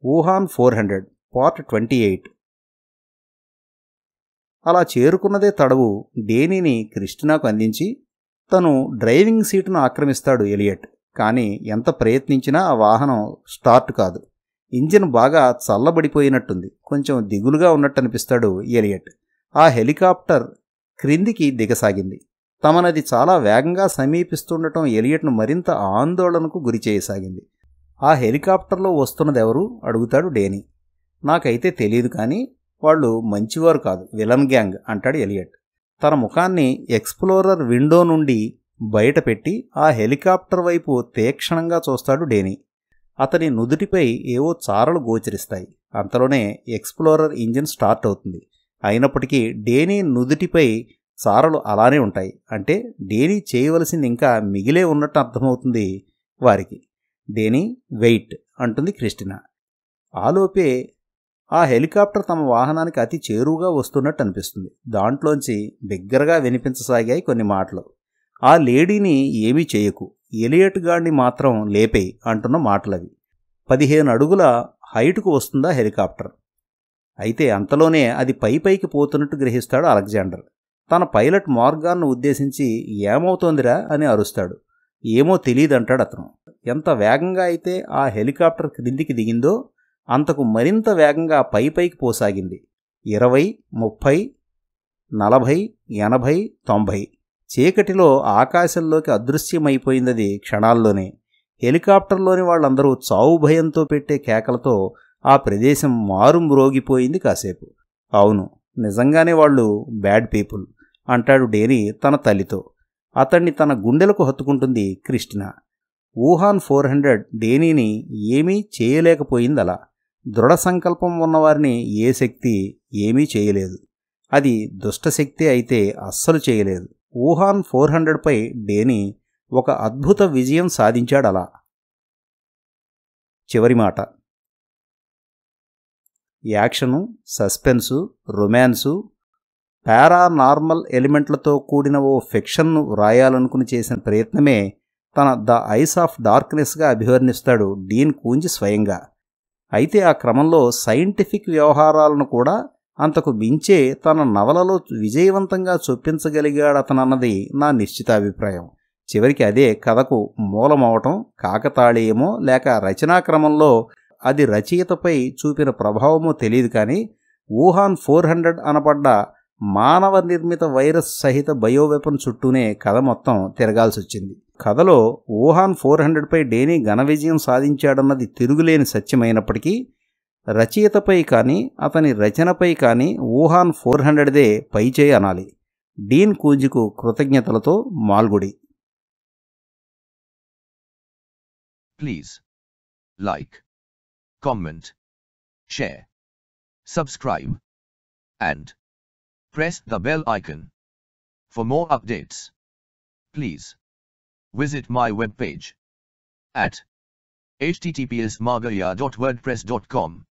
Wuhan four hundred part twenty eight అలా చేరుకున్నదే తడవు డేనీని క్రిస్టినాకు అందించి తను డ్రైవింగ్ సీటును ఆక్రమిస్తాడు ఎలియట్ కానీ ఎంత ప్రయత్నించినా ఆ వాహనం స్టార్ట్ కాదు ఇంజిన్ బాగా చల్లబడిపోయినట్టుంది కొంచెం దిగులుగా ఉన్నట్టు అనిపిస్తాడు ఎలియట్ ఆ హెలికాప్టర్ క్రిందికి దిగసాగింది తమనది చాలా వేగంగా సమీపిస్తుండటం ఎలియట్ను మరింత ఆందోళనకు గురి చేయసాగింది ఆ హెలికాప్టర్లో వస్తున్నదెవరు అడుగుతాడు డేనీ నాకైతే తెలియదు కానీ వాళ్ళు మంచివారు కాదు విలన్ గ్యాంగ్ అంటాడు ఎలియట్ తన ముఖాన్ని ఎక్స్ప్లోరర్ విండో నుండి బయట పెట్టి ఆ హెలికాప్టర్ వైపు తీక్షణంగా చూస్తాడు డేనీ అతని నుదుటిపై ఏవో చారలు గోచరిస్తాయి అంతలోనే ఎక్స్ప్లోరర్ ఇంజిన్ స్టార్ట్ అవుతుంది అయినప్పటికీ డేనీ నుదుటిపై చారలు అలానే ఉంటాయి అంటే డేనీ చేయవలసింది ఇంకా మిగిలే ఉన్నట్టు అర్థమవుతుంది వారికి డేనీ వెయిట్ అంటుంది క్రిస్టినా ఆలోపే ఆ హెలికాప్టర్ తమ వాహనానికి అతి చేరువుగా వస్తున్నట్టు అనిపిస్తుంది దాంట్లోంచి బిగ్గరగా వినిపించసాగాయి కొన్ని మాటలు ఆ లేడీని ఏమీ చేయకు ఎలియట్ గాడిని మాత్రం లేపేయి అంటున్న మాటలవి పదిహేను అడుగుల హైటుకు వస్తుందా హెలికాప్టర్ అయితే అంతలోనే అది పై పైకి పోతున్నట్టు గ్రహిస్తాడు అలెగ్జాండర్ తన పైలట్ మార్గాన్ను ఉద్దేశించి ఏమవుతోందిరా అని అరుస్తాడు ఏమో తెలియదంటాడు అతను ఎంత వేగంగా అయితే ఆ హెలికాప్టర్ క్రిందికి దిగిందో అంతకు మరింత వేగంగా పై పైకి పోసాగింది ఇరవై ముప్పై నలభై ఎనభై తొంభై చీకటిలో ఆకాశంలోకి అదృశ్యమైపోయిందది క్షణాల్లోనే హెలికాప్టర్లోని వాళ్ళందరూ చావు భయంతో పెట్టే కేకలతో ఆ ప్రదేశం మారుమ్రోగిపోయింది కాసేపు అవును నిజంగానే వాళ్ళు బ్యాడ్ పీపుల్ అంటాడు డేనీ తన తల్లితో అతన్ని తన గుండెలకు హత్తుకుంటుంది క్రిస్టినా వుహాన్ ఫోర్ హండ్రెడ్ డేనీని ఏమీ చేయలేకపోయింది అలా దృఢ సంకల్పం ఉన్నవారిని ఏ శక్తి ఏమీ చేయలేదు అది దుష్టశక్తి అయితే అస్సలు చేయలేదు వుహాన్ ఫోర్ హండ్రెడ్పై డేనీ ఒక అద్భుత విజయం సాధించాడు అలా చివరి మాట యాక్షను సస్పెన్సు రొమాన్సు పారానార్మల్ ఎలిమెంట్లతో కూడిన ఓ ఫిక్షన్ను వ్రాయాలనుకుని చేసిన ప్రయత్నమే తన ద ఐస్ ఆఫ్ డార్క్నెస్గా అభివర్ణిస్తాడు డీన్ కూంజి స్వయంగా అయితే ఆ క్రమంలో సైంటిఫిక్ వ్యవహారాలను కూడా అంతకు మించే తన నవలలో విజయవంతంగా చొప్పించగలిగాడతనన్నది నా నిశ్చితాభిప్రాయం చివరికి అదే కథకు మూలమవటం కాకతాళీయమో లేక రచనా క్రమంలో అది రచయితపై చూపిన ప్రభావమో తెలియదు కానీ వుహాన్ ఫోర్ హండ్రెడ్ అనబడ్డ మానవ నిర్మిత వైరస్ సహిత బయోవెపన్ చుట్టూనే కథ మొత్తం తిరగాల్సి వచ్చింది కథలో వుహాన్ ఫోర్ హండ్రెడ్పై డేనీ ఘన విజయం సాధించాడన్నది తిరుగులేని సత్యమైనప్పటికీ రచయితపై కానీ అతని రచనపై కానీ వుహాన్ ఫోర్ హండ్రెడ్దే పైచేయి అనాలి Deen కూంజికు కృతజ్ఞతలతో Malgudi Please like, comment, share, subscribe, and press the bell icon for more updates. Please visit my webpage at https margaya.wordpress.com.